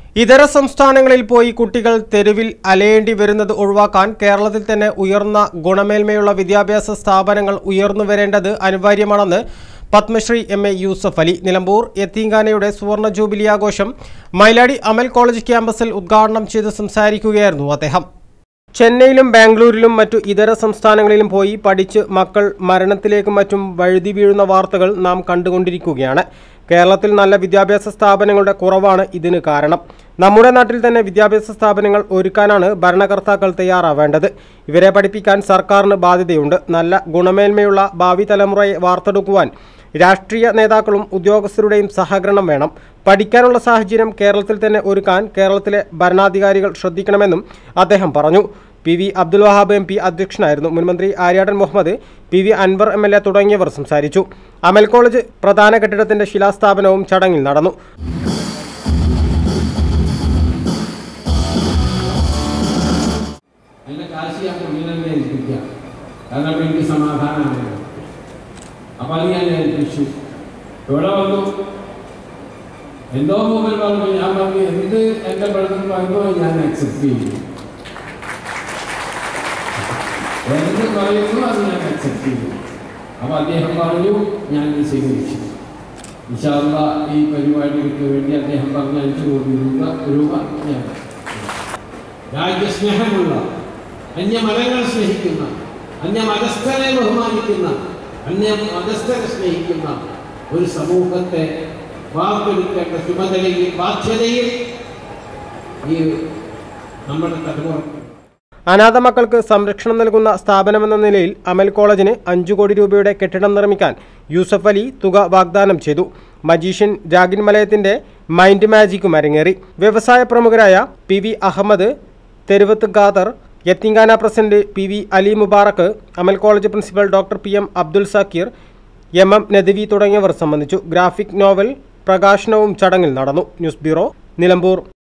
ഇതര സംസ്ഥാനങ്ങളിൽ പോയി കുട്ടികൾ തെരുവിൽ അലയേണ്ടി വരുന്നത് ഒഴിവാക്കാൻ കേരളത്തിൽ തന്നെ ഉയർന്ന ഗുണമേന്മയുള്ള വിദ്യാഭ്യാസ സ്ഥാപനങ്ങൾ ഉയർന്നു വരേണ്ടത് അനിവാര്യമാണെന്ന് പത്മശ്രീ എം എ യൂസഫ് അലി നിലമ്പൂർ യത്തീങ്കാനയുടെ സുവർണ ജൂബിലി ആഘോഷം മൈലാടി അമൽ കോളേജ് ക്യാമ്പസിൽ ഉദ്ഘാടനം ചെയ്ത് സംസാരിക്കുകയായിരുന്നു അദ്ദേഹം ചെന്നൈയിലും ബാംഗ്ലൂരിലും മറ്റു ഇതര സംസ്ഥാനങ്ങളിലും പോയി പഠിച്ച് മക്കൾ മരണത്തിലേക്കും മറ്റും വഴുതി വീഴുന്ന വാർത്തകൾ നാം കണ്ടുകൊണ്ടിരിക്കുകയാണ് കേരളത്തിൽ നല്ല വിദ്യാഭ്യാസ സ്ഥാപനങ്ങളുടെ കുറവാണ് ഇതിന് കാരണം നമ്മുടെ നാട്ടിൽ തന്നെ വിദ്യാഭ്യാസ സ്ഥാപനങ്ങൾ ഒരുക്കാനാണ് ഭരണകർത്താക്കൾ തയ്യാറാവേണ്ടത് ഇവരെ പഠിപ്പിക്കാൻ സർക്കാരിന് ബാധ്യതയുണ്ട് നല്ല ഗുണമേന്മയുള്ള ഭാവി തലമുറയെ വാർത്തെടുക്കുവാൻ രാഷ്ട്രീയ നേതാക്കളും ഉദ്യോഗസ്ഥരുടെയും സഹകരണം വേണം പഠിക്കാനുള്ള സാഹചര്യം കേരളത്തിൽ തന്നെ ഒരുക്കാൻ കേരളത്തിലെ ഭരണാധികാരികൾ ശ്രദ്ധിക്കണമെന്നും അദ്ദേഹം പറഞ്ഞു P V Abdul Wahab M P അധ്യക്ഷനായിരുന്നു മുൻമന്ത്രി Aryadan Muhammad P V Anvar M L A തുടങ്ങിയവർ സംസാരിച്ചു അമൽ കോളേജ് പ്രധാന കെട്ടിടത്തിന്റെ ശിലാസ്ഥാപനവും ചടങ്ങിൽ നടന്നു എൻ്റെ കാശി ആ കുഞ്ഞിനെ ഏൽപ്പിക്കുക കാരണം എനിക്ക് സമാധാനമാണ് അപ്പം അത് ഞാൻ ഏൽപ്പിച്ചു ഇവിടെ വന്നു എന്തോ മുമ്പിൽ പറഞ്ഞു ഞാൻ പറഞ്ഞു എന്ത് എൻ്റെ ബ്രദർ പറയുന്നോ ഞാൻ അക്സെപ്റ്റ് ചെയ്യും എന്ത് പറയുന്നു അത് ഞാൻ അക്സെപ്റ്റ് ചെയ്യും അപ്പം അദ്ദേഹം പറഞ്ഞു ഞാൻ ഇത് സ്വീകരിച്ചു വിശാല ഈ പരിപാടികൾക്ക് വേണ്ടി അദ്ദേഹം പറഞ്ഞ അഞ്ച് കോടി രൂപ രൂപ ഞാൻ രാജ്യസ്നേഹമുള്ള അന്യമതങ്ങൾ സ്നേഹിക്കുന്ന അന്യമതസ്ഥരെ ബഹുമാനിക്കുന്ന അന്യ മതസ്ഥരെ സ്നേഹിക്കുന്ന ഒരു സമൂഹത്തെ വാർത്തെടുക്കേണ്ട ചുമതലയിൽ ബാധ്യതയിൽ ഈ നമ്മുടെ തലമുറ അനാഥ മക്കൾക്ക് സംരക്ഷണം നൽകുന്ന സ്ഥാപനമെന്ന നിലയിൽ അമൽ കോളേജിന് അഞ്ചു കോടി രൂപയുടെ കെട്ടിടം നിർമ്മിക്കാൻ യൂസഫ് അലി തുക വാഗ്ദാനം ചെയ്തു മജീഷ്യൻ ജാഗിൻ മലയത്തിന്റെ മൈൻഡ് മാജിക്കും അരങ്ങേറി വ്യവസായ പ്രമുഖരായ പി വി അഹമ്മദ് തെരുവത്ത് ഖാദർ യത്തിങ്കാന president P V Ali Mubarak Amal college principal doctor P M Abdul Zakir M M Nadvi തുടങ്ങിയവർ സംബന്ധിച്ചു ഗ്രാഫിക് നോവൽ പ്രകാശനവും ചടങ്ങിൽ നടന്നു ന്യൂസ് ബ്യൂറോ നിലമ്പൂർ